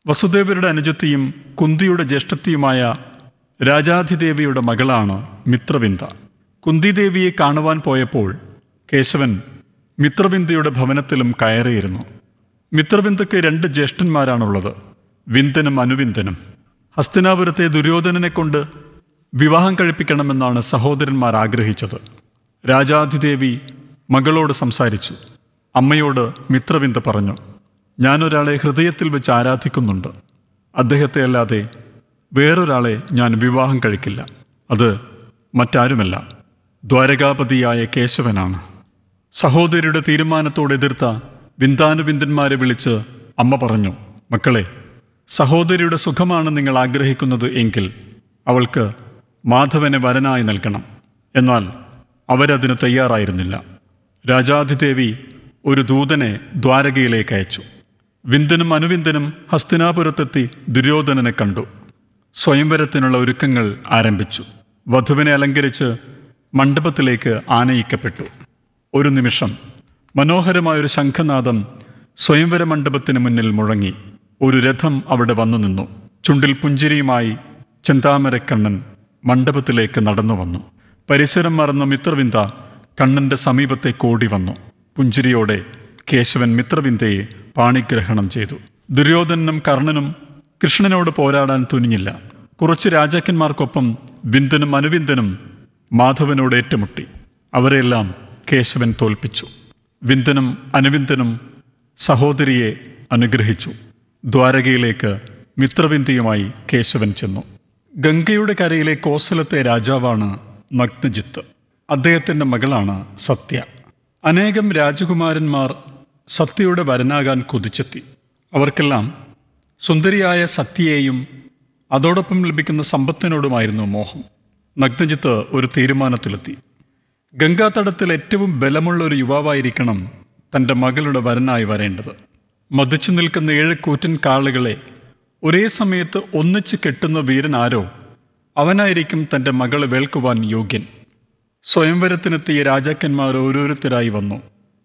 വസുദേവരുടെ അനുജത്തിയും കുന്തിയുടെ ജ്യേഷ്ഠത്തിയുമായ രാജാധിദേവിയുടെ മകളാണ് മിത്രവിന്ദ കുന്തിദേവിയെ കാണുവാൻ പോയപ്പോൾ കേശവൻ മിത്രവിന്ദയുടെ ഭവനത്തിലും കയറിയിരുന്നു മിത്രവിന്ദയ്ക്ക് രണ്ട് ജ്യേഷ്ഠന്മാരാണുള്ളത് വിന്ദനും അനുവിന്ദനും ഹസ്തിനാപുരത്തെ ദുര്യോധനനെ കൊണ്ട് വിവാഹം കഴിപ്പിക്കണമെന്നാണ് സഹോദരന്മാർ ആഗ്രഹിച്ചത് രാജാധിദേവി മകളോട് സംസാരിച്ചു അമ്മയോട് മിത്രവിന്ദ പറഞ്ഞു ഞാനൊരാളെ ഹൃദയത്തിൽ വെച്ച് ആരാധിക്കുന്നുണ്ട് അദ്ദേഹത്തെ അല്ലാതെ വേറൊരാളെ ഞാൻ വിവാഹം കഴിക്കില്ല അത് മറ്റാരുമല്ല ദ്വാരകാപതിയായ കേശവനാണ് സഹോദരിയുടെ തീരുമാനത്തോട് എതിർത്ത വിന്ദാനുവിന്ദന്മാരെ വിളിച്ച് അമ്മ പറഞ്ഞു മക്കളെ സഹോദരിയുടെ സുഖമാണ് നിങ്ങൾ ആഗ്രഹിക്കുന്നത് എങ്കിൽ അവൾക്ക് മാധവനെ വരനായി നൽകണം എന്നാൽ അവരതിന് തയ്യാറായിരുന്നില്ല രാജാധിദേവി ഒരു ദൂതനെ ദ്വാരകയിലേക്ക് അയച്ചു വിന്ദനും അനുവിന്ദനും ഹസ്തിനാപുരത്തെത്തി ദുര്യോധനനെ കണ്ടു സ്വയംവരത്തിനുള്ള ഒരുക്കങ്ങൾ ആരംഭിച്ചു വധുവിനെ അലങ്കരിച്ച് മണ്ഡപത്തിലേക്ക് ആനയിക്കപ്പെട്ടു ഒരു നിമിഷം മനോഹരമായൊരു ശംഖനാദം സ്വയംവര മണ്ഡപത്തിന് മുന്നിൽ മുഴങ്ങി ഒരു രഥം അവിടെ വന്നു നിന്നു ചുണ്ടിൽ പുഞ്ചിരിയുമായി ചെന്താമരക്കണ്ണൻ മണ്ഡപത്തിലേക്ക് നടന്നു വന്നു പരിസരം മറന്ന മിത്രവിന്ദ കണ്ണന്റെ സമീപത്തെ കോടി വന്നു പുഞ്ചിരിയോടെ കേശവൻ മിത്രവിന്ദയെ പാണിഗ്രഹണം ചെയ്തു ദുര്യോധനനും കർണനും കൃഷ്ണനോട് പോരാടാൻ തുനിഞ്ഞില്ല കുറച്ച് രാജാക്കന്മാർക്കൊപ്പം വിന്ദനും അനുവിന്ദനും മാധവനോട് ഏറ്റുമുട്ടി അവരെല്ലാം കേശവൻ തോൽപ്പിച്ചു വിന്ദനും അനുവിന്ദനും സഹോദരിയെ അനുഗ്രഹിച്ചു ദ്വാരകയിലേക്ക് മിത്രവിന്ദയുമായി കേശവൻ ചെന്നു ഗംഗയുടെ കരയിലെ കോസലത്തെ രാജാവാണ് നഗ്നജിത്ത് അദ്ദേഹത്തിൻ്റെ മകളാണ് സത്യ അനേകം രാജകുമാരന്മാർ സത്യയുടെ വരനാകാൻ കൊതിച്ചെത്തി അവർക്കെല്ലാം സുന്ദരിയായ സത്യയെയും അതോടൊപ്പം ലഭിക്കുന്ന സമ്പത്തിനോടുമായിരുന്നു മോഹം നഗ്നജിത്ത് ഒരു തീരുമാനത്തിലെത്തി ഗംഗാതടത്തിൽ ഏറ്റവും ബലമുള്ള ഒരു യുവാവായിരിക്കണം തൻ്റെ മകളുടെ വരനായി വരേണ്ടത് മതിച്ചു നിൽക്കുന്ന ഏഴ് കൂറ്റൻ കാളുകളെ ഒരേ സമയത്ത് ഒന്നിച്ച് കെട്ടുന്ന വീരൻ ആരോ അവനായിരിക്കും തൻ്റെ മകളെ വേൾക്കുവാൻ യോഗ്യൻ സ്വയംവരത്തിനെത്തിയ രാജാക്കന്മാർ ഓരോരുത്തരായി വന്നു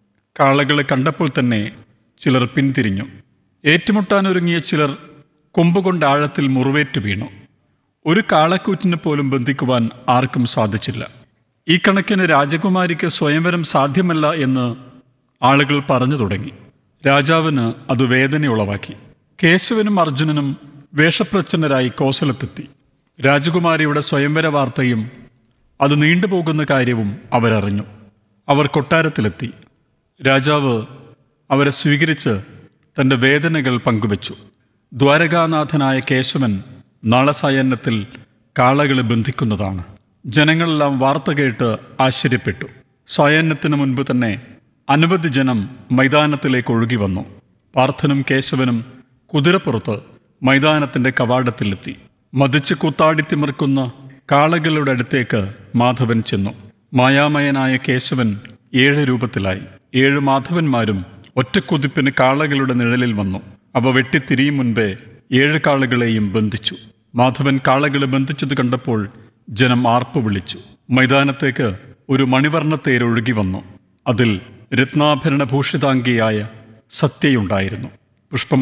കാളകളെ കണ്ടപ്പോൾ തന്നെ ചിലർ പിന്തിരിഞ്ഞു ഏറ്റുമുട്ടാനൊരുങ്ങിയ ചിലർ കൊമ്പുകൊണ്ട് ആഴത്തിൽ മുറിവേറ്റ് വീണു ഒരു കാളക്കൂറ്റിനെ പോലും ബന്ധിക്കുവാൻ ആർക്കും സാധിച്ചില്ല ഈ കണക്കിന് രാജകുമാരിക്ക് സ്വയംവരം സാധ്യമല്ല എന്ന് ആളുകൾ പറഞ്ഞു തുടങ്ങി രാജാവിന് അത് വേദന ഉളവാക്കി കേശവനും അർജുനനും വേഷപ്രച്ഛന്നരായി കോസലത്തെത്തി രാജകുമാരിയുടെ സ്വയംവര വാർത്തയും അത് നീണ്ടുപോകുന്ന കാര്യവും അവരറിഞ്ഞു അവർ കൊട്ടാരത്തിലെത്തി രാജാവ് അവരെ സ്വീകരിച്ച് തൻ്റെ വേദനകൾ പങ്കുവച്ചു ദ്വാരകാനാഥനായ കേശവൻ നാളെ സായന്നത്തിൽ കാളകളെ ബന്ധിക്കുന്നതാണ് ജനങ്ങളെല്ലാം വാർത്ത കേട്ട് ആശ്ചര്യപ്പെട്ടു സായന്നത്തിന് മുൻപ് തന്നെ അനവധി ജനം മൈതാനത്തിലേക്ക് ഒഴുകി വന്നു പാർത്ഥനും കേശവനും കുതിരപ്പുറത്ത് മൈതാനത്തിന്റെ കവാടത്തിലെത്തി മതിച്ച് കൂത്താടിത്തിമിർക്കുന്ന കാളകളുടെ അടുത്തേക്ക് മാധവൻ ചെന്നു മായാമയനായ കേശവൻ ഏഴ് രൂപത്തിലായി ഏഴ് മാധവന്മാരും ഒറ്റക്കുതിപ്പിന് കാളകളുടെ നിഴലിൽ വന്നു അവ വെട്ടിത്തിരിയും മുൻപേ ഏഴ് കാളകളെയും ബന്ധിച്ചു മാധവൻ കാളകളെ ബന്ധിച്ചത് കണ്ടപ്പോൾ ജനം ആർപ്പ് വിളിച്ചു മൈതാനത്തേക്ക് ഒരു മണിവർണ്ണത്തേരൊഴുകി വന്നു അതിൽ രത്നാഭരണഭൂഷിതാംഗിയായ സത്യയുണ്ടായിരുന്നു പുഷ്പ